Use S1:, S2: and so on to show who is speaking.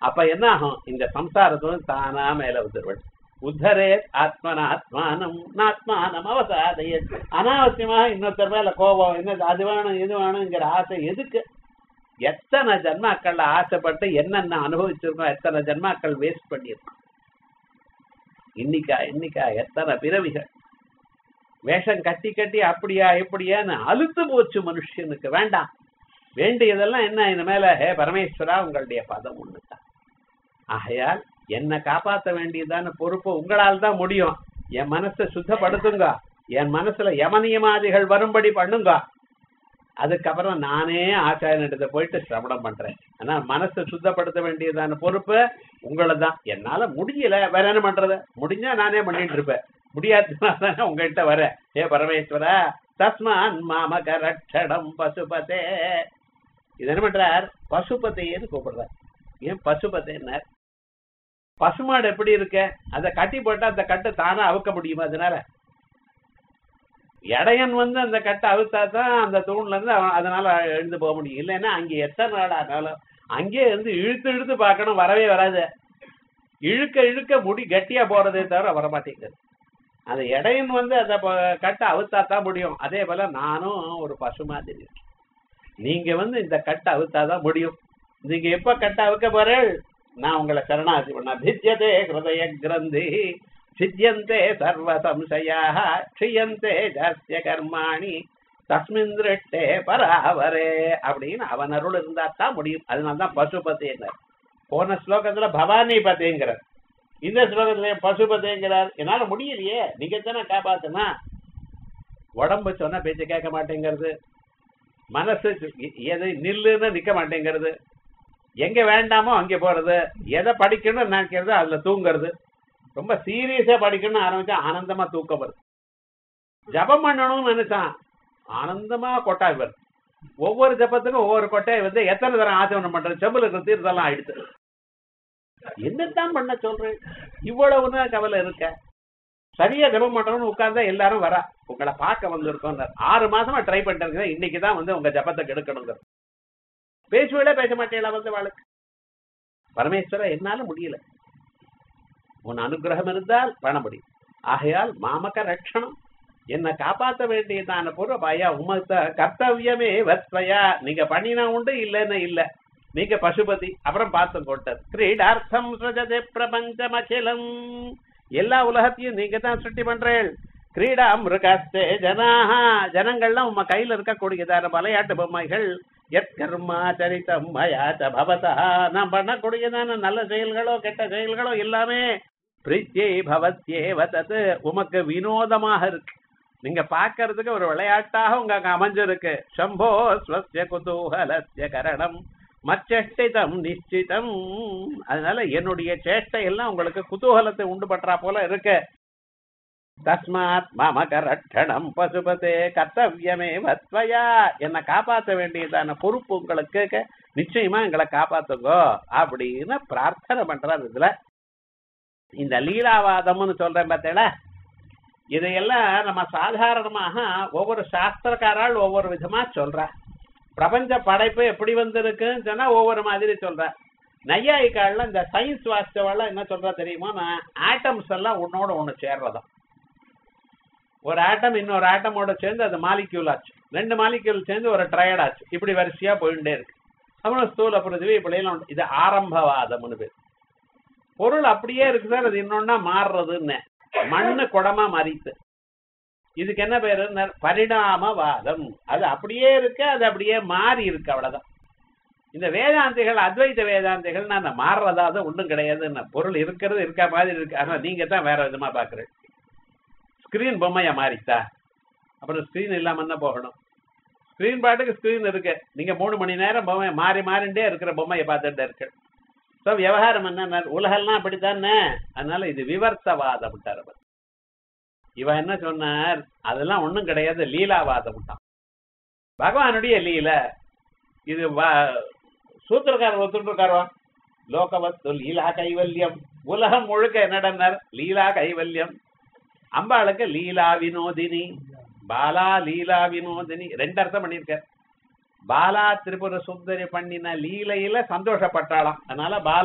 S1: அப்ப என்ன ஆகும் இந்த சம்சாரத்தும் தானா மேல வந்துருவள் உத்தரே ஆத்மனாத்மானம் நாத்மானம் அவசாதைய அனாவசியமாக இன்னொருத்தர் மேல கோபம் என்ன அது வேணும் இது வேணுங்கிற ஆசை எதுக்கு எத்தனை ஜன்மாக்கள்ல ஆசைப்பட்டு என்னென்ன அனுபவிச்சிருக்கோம் எத்தனை ஜன்மாக்கள் வேஸ்ட் பண்ணியிருக்கோம் இன்னைக்கா இன்னைக்கா எத்தனை பிறவிகள் வேஷம் கட்டி கட்டி அப்படியா இப்படியான்னு அழுத்து போச்சு மனுஷனுக்கு வேண்டாம் வேண்டியதெல்லாம் என்ன இந்த மேல ஹே பரமேஸ்வரா உங்களுடைய பதம் ஒண்ணுதான் ஆகையால் என்னை காப்பாற்ற வேண்டியதான பொறுப்பு உங்களால் தான் முடியும் என் மனசை சுத்தப்படுத்துங்க என் மனசுல யமனியமாதிகள் வரும்படி பண்ணுங்க அதுக்கப்புறம் நானே ஆச்சாரியனிடத்தை போயிட்டு சிரவணம் பண்றேன் ஆனா மனசை சுத்தப்படுத்த வேண்டியதான பொறுப்பு உங்களை தான் என்னால முடியல வேற என்ன பண்றது முடிஞ்சா நானே பண்ணிட்டு இருப்பேன் முடியாதுனால உங்ககிட்ட வரேன் ஏ பரமேஸ்வரா தஸ்மான் மாமக ரட்சணம் பசுபதே இது என்ன பண்றார் பசுபதையன்னு கூப்பிடுறார் ஏன் பசுபதைன்னார் பசுமாடு எப்படி இருக்க அதை கட்டி போட்டா அந்த கட்டை தானே அவுக்க முடியுமா அதனால இடையன் வந்து அந்த கட்டை அவுத்தா தான் அந்த தூண்ல இருந்து அவன் அதனால எழுந்து போக முடியும் இல்லைன்னா அங்க எத்தனை நாள் ஆனாலும் அங்கேயே இருந்து இழுத்து இழுத்து பார்க்கணும் வரவே வராது இழுக்க இழுக்க முடி கட்டியா போறதே தவிர வரமாட்டேங்குது அந்த இடையன் வந்து அந்த ப- கட்டை அவுத்தா தான் முடியும் அதே போல நானும் ஒரு பசு மாதிரி இருக்கேன். நீங்க வந்து இந்த கட்டை அவுத்தாதான் முடியும் நீங்க எப்ப கட்டை அவுக்க போறேள் நான் உங்களை சரணாசி பண்ண பிஜ்யதே ஹிருதய கிரந்தி சித்தியந்தே சர்வ சம்சயாக க்ஷியந்தே ஜாஸ்ய கர்மாணி தஸ்மின் திருஷ்டே பராவரே அப்படின்னு அவன் அருள் இருந்தா தான் முடியும் அதனால தான் பசுபதினார் போன ஸ்லோகத்துல பவானி பதேங்கிறார் இந்த ஸ்லோகத்துல பசுபதேங்கிறார் என்னால முடியலையே நீங்க தானே காப்பாத்துனா உடம்பு சொன்னா பேச்ச கேட்க மாட்டேங்கிறது மனசு எ- எது நில்லுன்னு நிக்க மாட்டேங்கிறது எங்க வேண்டாமோ அங்க போறது எதை படிக்கணும்னு நினைக்கிறது அதுல தூங்குறது ரொம்ப சீரியஸா படிக்கணும்னு ஆரம்பிச்சா ஆனந்தமா தூக்கம் வருது ஜபம் பண்ணணும்னு நினைச்சான் ஆனந்தமா கொட்டாய் வருது ஒவ்வொரு ஜபத்துக்கும் ஒவ்வொரு கொட்டாய் வந்து எத்தனை தரம் ஆச்சமனம் பண்றது செம்புல இருக்கிற தீர்த்தெல்லாம் ஆயிடுது என்னத்தான் பண்ண சொல்றேன் இவ்வளவுனா கவலை இருக்க சரியா ஜபம் பண்ணணும்னு உட்கார்ந்தா எல்லாரும் வரா உங்களை பார்க்க வந்திருக்கோம் ஆறு மாசமா ட்ரை பண்ணிட்டு இன்னைக்கு தான் வந்து உங்க ஜபத்தை கெடுக்கணுங்க பேசுவீங்களே பேச மாட்டீங்களா வந்து வாழ்க்கை பரமேஸ்வரா என்னால முடியல உன் அனுகிரகம் இருந்தால் பண்ண முடியும் ஆகையால் மாமக ரட்சணம் என்னை காப்பாற்ற வேண்டியதான பொருள் பயா உமத்த கர்த்தவியமே வத்வயா நீங்க பண்ணினா உண்டு இல்லைன்னு இல்ல நீங்க பசுபதி அப்புறம் பார்த்து கொட்டது கிரீடார்த்தம் சுஜதே பிரபஞ்சம் அகிலம் எல்லா உலகத்தையும் நீங்க தான் சுட்டி பண்றேள் கிரீடா மிருகாஸ்தே ஜனாக ஜனங்கள்லாம் உங்க கையில இருக்கக்கூடியதான விளையாட்டு பொம்மைகள் எற்கர்மா சரிதம் மயாச்ச பவதா நான் பண்ணக்கூடியதான நல்ல செயல்களோ கெட்ட செயல்களோ எல்லாமே பிரீத்தியை பவத்யே வதது உமக்கு வினோதமாக இருக்கு நீங்க பார்க்கறதுக்கு ஒரு விளையாட்டாக உங்களுக்கு அமைஞ்சிருக்கு சம்போ ஸ்வஸ்ய குதூகலஸ்ய கரணம் மச்சேஷ்டிதம் நிச்சிதம் அதனால என்னுடைய சேஷ்டை எல்லாம் உங்களுக்கு குதூகலத்தை உண்டு பண்றா போல இருக்கு தஸ்மாத் மமக ரட்சணம் பசுபதே கர்த்தவியமே வத்வயா என்னை காப்பாற்ற வேண்டியதான பொறுப்பு உங்களுக்கு க- நிச்சயமா எங்களை காப்பாத்துங்கோ அப்படின்னு பிரார்த்தனை பண்றாரு இதுல இந்த லீலாவாதம்னு சொல்றேன் பார்த்தேடா இதையெல்லாம் நம்ம சாதாரணமாக ஒவ்வொரு சாஸ்திரக்காரால் ஒவ்வொரு விதமா சொல்றா பிரபஞ்ச படைப்பு எப்படி வந்திருக்குன்னு சொன்னா ஒவ்வொரு மாதிரி சொல்றா நையாயிக்கால இந்த சயின்ஸ் வாசிச்சவெல்லாம் என்ன சொல்றா தெரியுமா நான் ஆட்டம்ஸ் எல்லாம் உன்னோட ஒண்ணு சேர்றதாம் ஒரு ஆட்டம் இன்னொரு ஆட்டமோட சேர்ந்து அது மாலிக்யூல் ஆச்சு ரெண்டு மாலிக்யூல் சேர்ந்து ஒரு ட்ரையட் ஆச்சு இப்படி வரிசையா போயிட்டே இருக்கு அப்புறம் ஸ்தூல பிருத்திவி இப்படி எல்லாம் உண்டு. இது ஆரம்பவாதம்னு பேர் பொருள் அப்படியே இருக்கு சார் அது இன்னொன்னா மாறுறதுன்னு மண்ணு குடமா மாறித்து இதுக்கு என்ன பேரு பரிணாமவாதம் அது அப்படியே இருக்கு அது அப்படியே மாறி இருக்கு அவ்வளவுதான் இந்த வேதாந்திகள் அத்வைத வேதாந்திகள் நான் மாறுறதா தான் ஒண்ணும் கிடையாதுன்னு பொருள் இருக்கிறது இருக்க மாதிரி இருக்கு ஆனா நீங்க தான் வேற விதமா பாக்குறேன் ஸ்கிரீன் பொம்மையா மாறித்தா அப்புறம் ஸ்கிரீன் இல்லாம என்ன போகணும் ஸ்கிரீன் பாட்டுக்கு ஸ்கிரீன் இருக்கு நீங்க மூணு மணி நேரம் பொம்மை மாறி மாறிண்டே இருக்கிற பொம்மையை பார்த்துட்டு இருக்கு ஸோ விவகாரம் என்ன உலகெல்லாம் அப்படித்தானே அதனால இது விவர்த்தவாதம் விட்டார் அவர் இவன் என்ன சொன்னார் அதெல்லாம் ஒண்ணும் கிடையாது லீலாவாதம் விட்டான் பகவானுடைய லீல இது வ- சூத்திரக்காரர் ஒத்துருக்காரவா லோகவத்து லீலா கைவல்யம் உலகம் முழுக்க என்னடன்னார் லீலா கைவல்யம் அம்பாளுக்கு லீலா வினோதினி பாலா லீலா வினோதினி ரெண்டு அர்த்தம் பண்ணியிருக்கார் பாலா திரிபுர சுந்தரி பண்ணின லீலையில சந்தோஷப்பட்டாளாம் அதனால பாலா